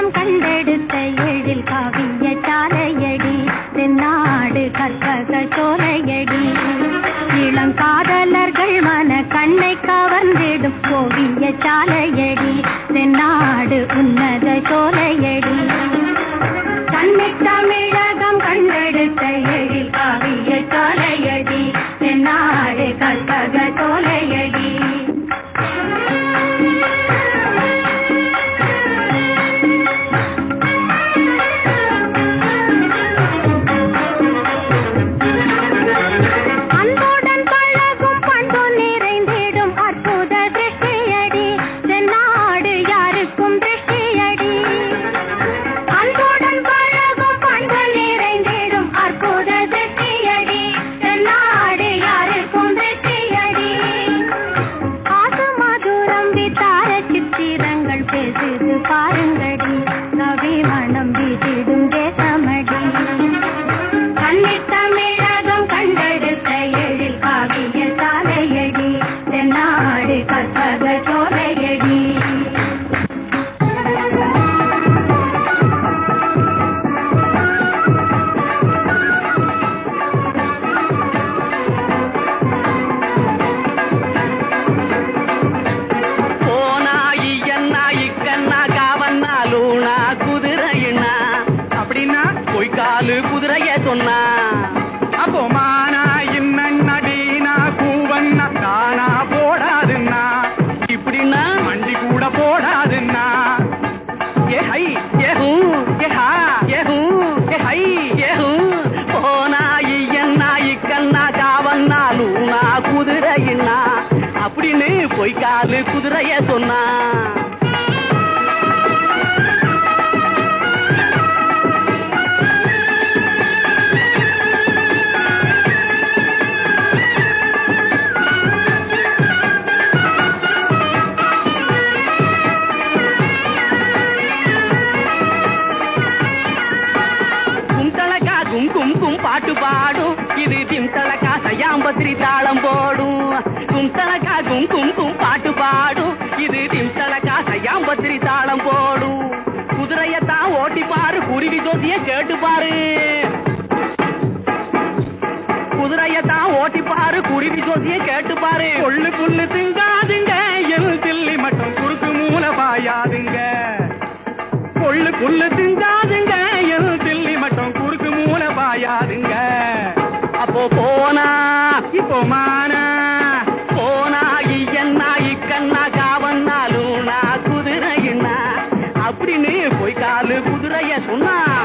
தமிழகம் கண்டெடுத்த எழில் காவிய சாலையடி தென்னாடு கற்பக சோலையடி இளங்காதலர்கள் மன கண்ணை கவர்ந்திடும் ஓவிய சாலையடி தென்னாடு உன்னத சோலையடி கண்ணை தமிழகம் கண்டெடுத்த எழில் காவிய சாலையடி தென்னாடு கற்பக சோலையடி அன்புடன் பழகும் பண்பு நிறைந்திடும் அற்புத திருஷ்டியடி தென்னாடு யாருக்கும் திருஷ்டியடி அன்புடன் பழகும் பண்பு நிறைந்திடும் அற்புத திருஷ்டியடி தென்னாடு யாருக்கும் திருஷ்டியடி ஆசு மதுரம் வித்தார சித்திரங்கள் பேசுது பாருங்கடி கவி மனம் வீசிடும் தேசமடி கண்ணித் தமிழகம் கண்டெடுத்த எழில் காவிய சாலையடி தென்னாடு கற்பக சோலையடி போனாயி என்ன இக்கண்ணா காவன்னா லூனா குதிரையினா அப்படின்னா பொய்க்காலு குதிரைய சொன்னா அப்போ மானா இன்ன டீனா கூவன்னா தானா போடாதுன்னா இப்படின்னா மண்டி கூட போடாதுன்னா ஏ ஹை ஏ ஹூ ஏ ஹா ஏ ஹூ ஏ ஹை ஏ ஹூ போனாயி என்ன இக்கண்ணா காவன்னா லூனா குதிரையினா அப்படின்னு பொய்க்காலு குதிரைய சொன்னா கும்தளக்கா கும் கும் கும் பாட்டு பாடும் இது திம்தளக்கா சையாம்பத்திரி தாளம் போடும் கும்தளக்கா கும் கும் கும் பாட்டு பாடும் இது திம்தளக்கா சையாம்பத்திரி தாளம் போடும் குதிரையத்தான் ஓட்டி பாரு குருவி தோசிய கேட்டு பாரு குதிரையத்தான் ஓட்டி பாரு குருவி ஜோசிய கேட்டு பாரு கொள்ளு புல்லு திங்காதுங்க எல் தில்லி மட்டும் குறுக்கு மூல பாயாதுங்க கொள்ளு புல்லு திங்காதுங்க எல் தில்லி மட்டும் குறுக்கு மூல பாயாதுங்க அப்போ போனா இப்போ மானா போனா என்ன இக்கண்ணா காவன்னாலும் நான் குதிரையினா அப்படின்னு பொய்க்காலு குதிரைய சொன்னா